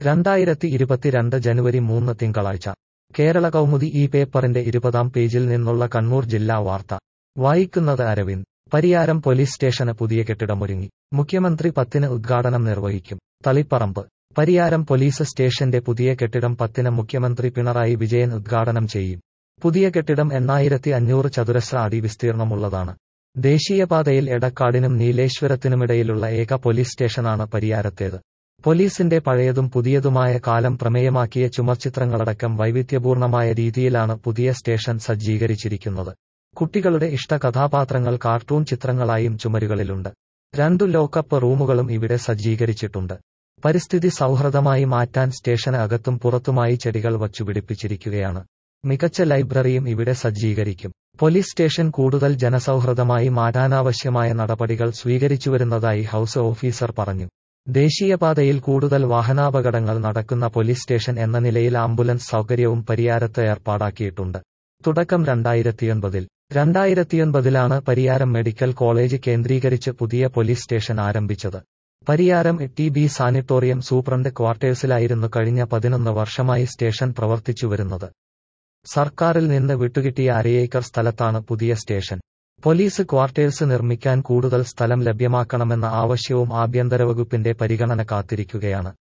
രണ്ടായിരത്തി ഇരുപത്തിരണ്ട് ജനുവരി മൂന്ന് തിങ്കളാഴ്ച കേരള കൗമുദി ഈ പേപ്പറിന്റെ ഇരുപതാം പേജിൽ നിന്നുള്ള കണ്ണൂർ ജില്ലാ വാർത്ത വായിക്കുന്നത് അരവിന്ദ് പരിയാരം പോലീസ് സ്റ്റേഷന് പുതിയ കെട്ടിടമൊരുങ്ങി മുഖ്യമന്ത്രി പത്തിന് ഉദ്ഘാടനം നിർവഹിക്കും തളിപ്പറമ്പ് പരിയാരം പോലീസ് സ്റ്റേഷന്റെ പുതിയ കെട്ടിടം പത്തിന് മുഖ്യമന്ത്രി പിണറായി വിജയൻ ഉദ്ഘാടനം ചെയ്യും പുതിയ കെട്ടിടം എണ്ണായിരത്തി അഞ്ഞൂറ് ചതുരശ്ര അടി വിസ്തീർണമുള്ളതാണ് ദേശീയപാതയിൽ എടക്കാടിനും നീലേശ്വരത്തിനുമിടയിലുള്ള ഏക പോലീസ് സ്റ്റേഷനാണ് പരിയാരത്തേത് പോലീസിന്റെ പഴയതും പുതിയതുമായ കാലം പ്രമേയമാക്കിയ ചുമർചിത്രങ്ങളടക്കം വൈവിധ്യപൂർണമായ രീതിയിലാണ് പുതിയ സ്റ്റേഷൻ സജ്ജീകരിച്ചിരിക്കുന്നത് കുട്ടികളുടെ ഇഷ്ട കഥാപാത്രങ്ങൾ കാർട്ടൂൺ ചിത്രങ്ങളായും ചുമരുകളിലുണ്ട് രണ്ടു ലോക്കപ്പ് റൂമുകളും ഇവിടെ സജ്ജീകരിച്ചിട്ടുണ്ട് പരിസ്ഥിതി സൗഹൃദമായി മാറ്റാൻ സ്റ്റേഷന് അകത്തും പുറത്തുമായി ചെടികൾ വച്ചുപിടിപ്പിച്ചിരിക്കുകയാണ് മികച്ച ലൈബ്രറിയും ഇവിടെ സജ്ജീകരിക്കും പോലീസ് സ്റ്റേഷൻ കൂടുതൽ ജനസൗഹൃദമായി മാറ്റാനാവശ്യമായ നടപടികൾ സ്വീകരിച്ചുവരുന്നതായി ഹൌസ് ഓഫീസർ പറഞ്ഞു ദേശീയപാതയിൽ കൂടുതൽ വാഹനാപകടങ്ങൾ നടക്കുന്ന പോലീസ് സ്റ്റേഷൻ എന്ന നിലയിൽ ആംബുലൻസ് സൗകര്യവും പരിയാരത്ത് ഏർപ്പാടാക്കിയിട്ടുണ്ട് തുടക്കം രണ്ടായിരത്തിയൊൻപതിൽ രണ്ടായിരത്തിയൊൻപതിലാണ് പരിയാരം മെഡിക്കൽ കോളേജ് കേന്ദ്രീകരിച്ച് പുതിയ പോലീസ് സ്റ്റേഷൻ ആരംഭിച്ചത് Pariyaram T B sanatorium superintendent ക്വാർട്ടേഴ്സിലായിരുന്നു കഴിഞ്ഞ പതിനൊന്ന് വർഷമായി സ്റ്റേഷൻ പ്രവർത്തിച്ചുവരുന്നത് സർക്കാരിൽ നിന്ന് വിട്ടുകിട്ടിയ അരയേക്കർ സ്ഥലത്താണ് പുതിയ സ്റ്റേഷൻ പോലീസ് ക്വാർട്ടേഴ്സ് നിർമ്മിക്കാൻ കൂടുതൽ സ്ഥലം ലഭ്യമാക്കണമെന്ന ആവശ്യവും ആഭ്യന്തര വകുപ്പിന്റെ പരിഗണന കാത്തിരിക്കുകയാണ്